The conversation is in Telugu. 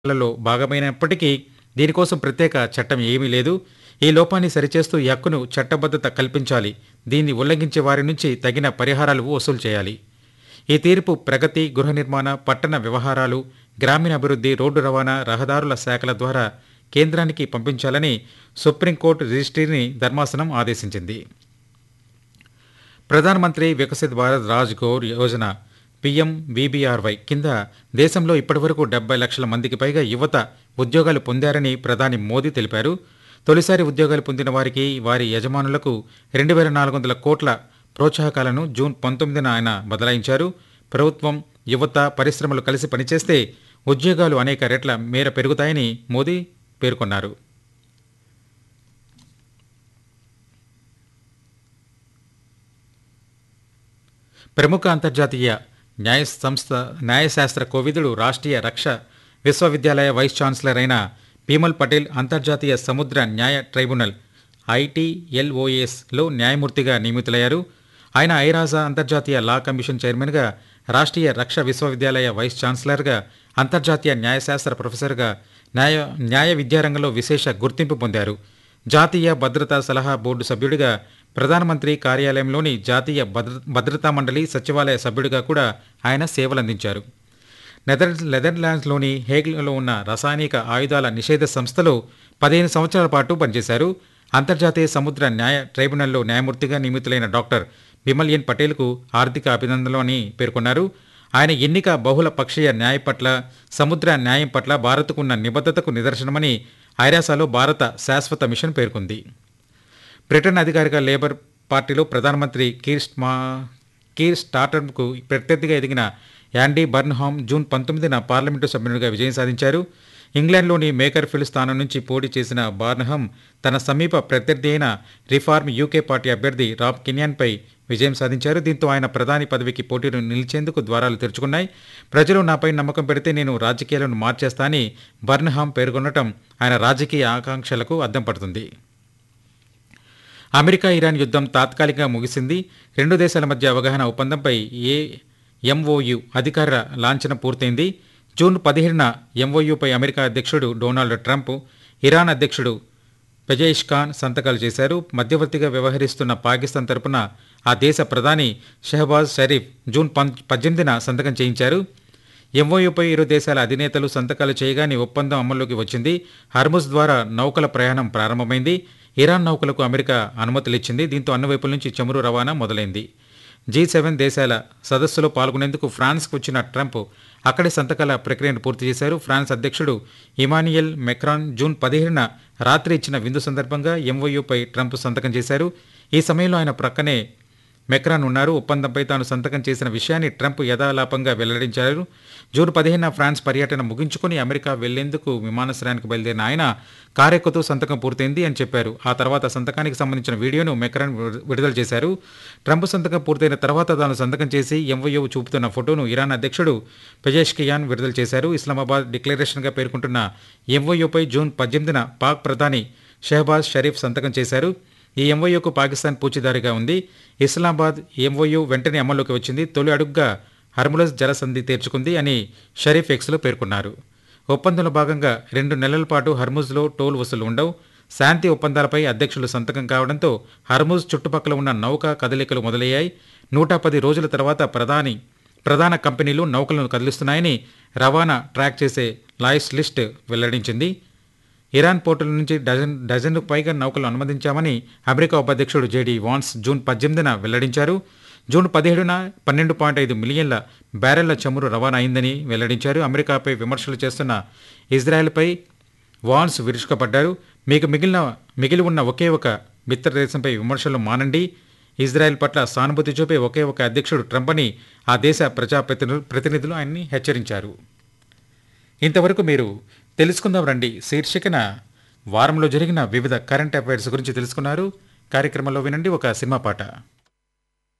లలో భాగమైనప్పటికీ దీనికోసం ప్రత్యేక చట్టం ఏమీ లేదు ఈ లోపాన్ని సరిచేస్తూ ఈ హక్కును చట్టబద్ధత కల్పించాలి దీన్ని ఉల్లంఘించే వారి నుంచి తగిన పరిహారాలు వసూలు చేయాలి ఈ తీర్పు ప్రగతి గృహ నిర్మాణ పట్టణ వ్యవహారాలు గ్రామీణాభివృద్ధి రోడ్డు రవాణా రహదారుల శాఖల ద్వారా కేంద్రానికి పంపించాలని సుప్రీంకోర్టు రిజిస్ట్రీని ధర్మాసనం ఆదేశించింది ప్రధానమంత్రి Viksit Bharat Rozgar Yojana PM V B R Y కింద దేశంలో ఇప్పటివరకు డెబ్బై లక్షల మందికి పైగా యువత ఉద్యోగాలు పొందారని ప్రధాని మోదీ తెలిపారు తొలిసారి ఉద్యోగాలు పొందిన వారికి వారి యజమానులకు రెండు వేల నాలుగు వందల కోట్ల ప్రోత్సాహకాలను జూన్ పంతొమ్మిదిన ఆయన బదలాయించారు ప్రభుత్వం యువత పరిశ్రమలు కలిసి పనిచేస్తే ఉద్యోగాలు అనేక రెట్ల మేర పెరుగుతాయని మోదీ పేర్కొన్నారు ప్రముఖ అంతర్జాతీయ న్యాయ సంస్థ న్యాయశాస్త్ర కోవిదుడు రాష్ట్రీయ రక్ష విశ్వవిద్యాలయ వైస్ ఛాన్సలర్ అయిన భీమల్ పటేల్ అంతర్జాతీయ సముద్ర న్యాయ ట్రైబ్యునల్ ఐటీఎల్ఓఎస్లో న్యాయమూర్తిగా నియమితులయ్యారు ఆయన ఐరాజా అంతర్జాతీయ లా కమిషన్ చైర్మన్గా రాష్ట్రీయ రక్ష విశ్వవిద్యాలయ వైస్ ఛాన్సలర్గా అంతర్జాతీయ న్యాయశాస్త్ర ప్రొఫెసర్గా న్యాయ న్యాయ విద్యారంగంలో విశేష గుర్తింపు పొందారు జాతీయ భద్రతా సలహా బోర్డు సభ్యుడిగా ప్రధానమంత్రి కార్యాలయంలోని జాతీయ భద్ర భద్రతా మండలి సచివాలయ సభ్యుడిగా కూడా ఆయన సేవలందించారు నెదర్ నెదర్లాండ్స్లోని హేగ్లో ఉన్న రసాయనిక ఆయుధాల నిషేధ సంస్థలో పదిహేను సంవత్సరాల పాటు పనిచేశారు అంతర్జాతీయ సముద్ర న్యాయ ట్రైబ్యునల్లో న్యాయమూర్తిగా నియమితులైన డాక్టర్ బిమల్ ఎన్ పటేల్కు ఆర్థిక అభినందనలు అని పేర్కొన్నారు ఆయన ఎన్నిక బహుళ పక్షీయ న్యాయం పట్ల సముద్ర న్యాయం పట్ల భారత్కు ఉన్న నిబద్ధతకు నిదర్శనమని ఐరాసాలో భారత శాశ్వత మిషన్ పేర్కొంది బ్రిటన్ అధికారిక లేబర్ పార్టీలో ప్రధానమంత్రి కీర్ స్మా కీర్ స్టార్టర్కు ప్రత్యర్థిగా ఎదిగిన యాండీ బర్న్హామ్ జూన్ పంతొమ్మిదిన పార్లమెంటు సభ్యునిగా విజయం సాధించారు ఇంగ్లాండ్లోని మేకర్ఫిల్ స్థానం నుంచి పోటీ చేసిన బార్న్హమ్ తన సమీప ప్రత్యర్థి అయిన రిఫార్మ్ యూకే పార్టీ అభ్యర్థి రాబ్ కిన్యాన్పై విజయం సాధించారు దీంతో ఆయన ప్రధాని పదవికి పోటీలో నిలిచేందుకు ద్వారాలు తెరుచుకున్నాయి ప్రజలు నాపై నమ్మకం పెడితే నేను రాజకీయాలను మార్చేస్తా అని బర్న్హామ్ పేర్కొనటం ఆయన రాజకీయ ఆకాంక్షలకు అద్దం పడుతుంది అమెరికా ఇరాన్ యుద్ధం తాత్కాలికంగా ముగిసింది రెండు దేశాల మధ్య అవగాహన ఒప్పందంపై ఏ ఎంఓయు అధికార లాంఛనం పూర్తయింది జూన్ పదిహేడున ఎంఓయుపై అమెరికా అధ్యక్షుడు డొనాల్డ్ ట్రంప్ ఇరాన్ అధ్యక్షుడు పెజైష్ ఖాన్ సంతకాలు చేశారు మధ్యవర్తిగా వ్యవహరిస్తున్న పాకిస్తాన్ తరపున ఆ దేశ ప్రధాని షెహబాజ్ షరీఫ్ జూన్ పం పద్దెనిమిదిన సంతకం చేయించారు ఎంఓయూపై ఇరు దేశాల అధినేతలు సంతకాలు చేయగానే ఒప్పందం అమల్లోకి వచ్చింది హర్ముజ్ ద్వారా నౌకల ప్రయాణం ప్రారంభమైంది ఇరాన్ నౌకలకు అమెరికా అనుమతులిచ్చింది దీంతో అన్ని వైపుల నుంచి చమురు రవాణా మొదలైంది జీ సెవెన్ దేశాల సదస్సులో పాల్గొనేందుకు ఫ్రాన్స్కు వచ్చిన ట్రంప్ అక్కడి సంతకాల ప్రక్రియను పూర్తి చేశారు ఫ్రాన్స్ అధ్యక్షుడు ఇమానియల్ మెక్రాన్ జూన్ పదిహేడున రాత్రి ఇచ్చిన విందు సందర్భంగా ఎంఓయూపై ట్రంప్ సంతకం చేశారు ఈ సమయంలో ఆయన ప్రక్కనే మెక్రాన్ ఉన్నారు ఒప్పందంపై తాను సంతకం చేసిన విషయాన్ని ట్రంప్ యథాలాపంగా వెల్లడించారు జూన్ పదిహేన ఫ్రాన్స్ పర్యటన ముగించుకుని అమెరికా వెళ్లేందుకు విమానాశ్రయానికి బయలుదేరిన ఆయన కారెక్కుతూ సంతకం పూర్తయింది అని చెప్పారు ఆ తర్వాత సంతకానికి సంబంధించిన వీడియోను మెక్రాన్ విడు- విడుదల చేశారు ట్రంప్ సంతకం పూర్తయిన తర్వాత తాను సంతకం చేసి ఎంవయో చూపుతున్న ఫోటోను ఇరాన్ అధ్యక్షుడు పెజేష్కియాన్ విడుదల చేశారు ఇస్లామాబాద్ డిక్లరేషన్గా పేర్కొంటున్న ఎంవయోపై జూన్ పద్దెనిమిదిన పాక్ ప్రధాని షెహబాజ్ షరీఫ్ సంతకం చేశారు ఈ ఎంఓయూకు పాకిస్తాన్ పూచిదారిగా ఉంది ఇస్లామాబాద్ ఎంఓయూ వెంటనే అమల్లోకి వచ్చింది తొలి అడుగ్గా హర్ములస్ జలసంధి తీర్చుకుంది అని షరీఫ్ ఎక్స్లో పేర్కొన్నారు ఒప్పందంలో భాగంగా రెండు నెలల పాటు హర్ముజ్లో టోల్ వసూలు ఉండవు శాంతి ఒప్పందాలపై అధ్యక్షులు సంతకం కావడంతో హర్ముజ్ చుట్టుపక్కల ఉన్న నౌక కదలికలు మొదలయ్యాయి నూట పది రోజుల తర్వాత ప్రధాని ప్రధాన కంపెనీలు నౌకలను కదిలిస్తున్నాయని రవాణా ట్రాక్ చేసే లాయిస్ లిస్ట్ వెల్లడించింది ఇరాన్ పోర్టుల నుంచి డజన్ డజన్కు పైగా నౌకలు అనుమతించామని అమెరికా ఉపాధ్యక్షుడు జేడీ వాన్స్ జూన్ పద్దెనిమిదిన వెల్లడించారు జూన్ పదిహేడున పన్నెండు పాయింట్ ఐదు మిలియన్ల బ్యారెళ్ల చమురు రవాణా అయిందని వెల్లడించారు అమెరికాపై విమర్శలు చేస్తున్న ఇజ్రాయెల్పై వాన్స్ విరుచుకపడ్డారు మీకు మిగిలిన మిగిలి ఉన్న ఒకే ఒక మిత్ర దేశంపై విమర్శలు మానండి ఇజ్రాయెల్ పట్ల సానుభూతి చూపే ఒకే ఒక అధ్యక్షుడు ట్రంప్ అని ఆ దేశ ప్రజాప్రతినిధులు ప్రతినిధులు ఆయన్ని హెచ్చరించారు ఇంతవరకు మీరు తెలుసుకుందాం రండి శీర్షికన వారంలో జరిగిన వివిధ కరెంట్ అఫైర్స్ గురించి తెలుసుకున్నారు కార్యక్రమంలో వినండి ఒక సినిమా పాట